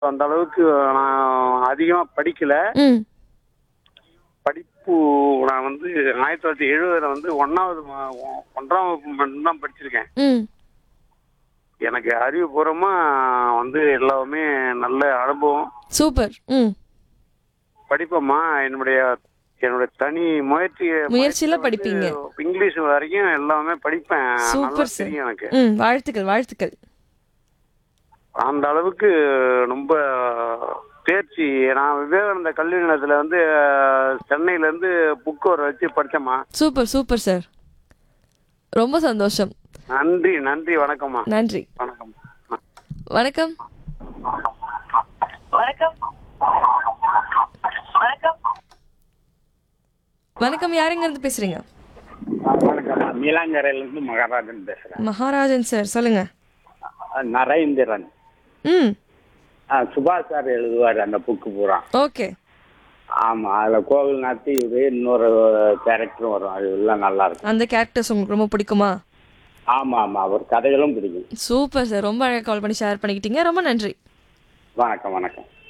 அந்த அளவுக்கு நான் அதிகமா படிக்கல ம் படிப்பு நான் வந்து ஆயிரத்தி தொள்ளாயிரத்தி எழுபதுல வந்து ஒன்னாவது ம- ஒ- ஒன்றாம் வகுப்பு மட்டும்தான் படிச்சிருக்கேன் ம் எனக்கு அறிவுபூர்வமா வந்து எல்லாமே நல்ல அனுபவம் சூப்பர் ம் படிப்போமா என்னுடைய என்னுடைய தனி முயற்சி முயற்சியில வந்து படிப்பீங்க. இங்கிலீஷ் வரைக்கும் எல்லாமே படிப்பேன் நல்லா சூப்பர் சார் தெரியும் எனக்கு ம் வாழ்த்துக்கள் வாழ்த்துக்கள் அந்த அளவுக்கு ரொம்ப தேர்ச்சி நான் விவேகானந்த கல்வி நிலையத்துல வந்து அஹ், சென்னையில இருந்து புக் ஒரு வச்சு படிச்சேம்மா சூப்பர் சூப்பர் சார் ரொம்ப சந்தோஷம் நன்றி நன்றி வணக்கம்மா நன்றி வணக்கம் வணக்கம் வணக்கம் வணக்கம் வணக்கம் யாருங்க இருந்து பேசுறீங்க வணக்கம் நீலாங்கரையிலேருந்து மகாராஜன் பேசுகிறேன் மகாராஜன் சார் சொல்லுங்க நரேந்திரன் ம் ஆ, சுபாஷ் சார் எழுதுவார் அந்த புக்கு பூரா ஓகே ஆமாம் அதில் கோவில் நாத்தி இது இன்னொரு கேரக்டரும் வரும் அது எல்லாம் நல்லா இருக்கும் அந்த கேரக்டர்ஸ் உங்களுக்கு ரொம்ப பிடிக்குமா ஆமாம் ஆமாம் அவர் கதைகளும் பிடிக்கும் சூப்பர் சார் ரொம்ப அழகாக கால் பண்ணி ஷேர் பண்ணிக்கிட்டீங்க ரொம்ப நன்றி வணக்கம் வணக்கம்